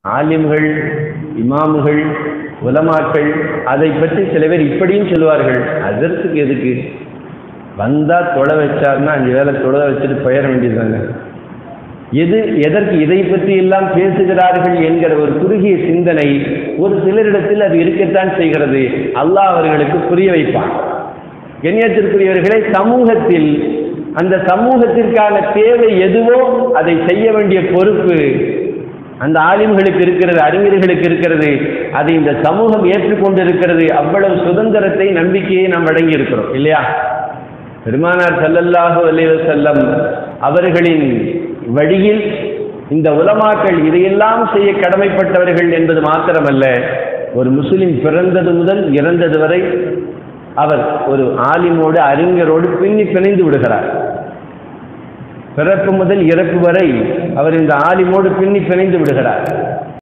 ஆலிம்கள் இமாமுகள் உலமாக்கள் அதை பற்றி சில பேர் இப்படியும் சொல்லுவார்கள் அதற்கு எதுக்கு வந்தா தொலை வச்சார்னா அஞ்சு வேலை தொலை வச்சுட்டு பெயர வேண்டியதுதானே எது எதற்கு இதை பற்றி எல்லாம் பேசுகிறார்கள் என்கிற ஒரு குறுகிய சிந்தனை ஒரு சிலரிடத்தில் அது இருக்கத்தான் செய்கிறது அல்லாஹ் அவர்களுக்கு புரிய வைப்பான் கண்ணியத்திற்குரியவர்களே சமூகத்தில் அந்த சமூகத்திற்கான தேவை எதுவோ அதை செய்ய வேண்டிய பொறுப்பு அந்த ஆலிம்களுக்கு இருக்கிறது அறிஞர்களுக்கு இருக்கிறது அதை இந்த சமூகம் ஏற்றுக்கொண்டு இருக்கிறது அவ்வளவு சுதந்திரத்தை நம்பிக்கையை நாம் அடங்கி இருக்கிறோம் இல்லையா பெருமானார் ஸல்லல்லாஹு அலைஹி வஸல்லம் அவர்களின் வழியில் இந்த உலமாக்கள் இதையெல்லாம் செய்ய கடமைப்பட்டவர்கள் என்பது மாத்திரமல்ல ஒரு முஸ்லிம் பிறந்தது முதல் இறந்தது வரை அவர் ஒரு ஆலிமோடு அறிஞரோடு பின்னி பிணைந்து விடுகிறார் பிறப்பு முதல் இறப்பு வரை அவர் இந்த ஆலிமோடு பின்னி பிணைந்து விடுகிறார்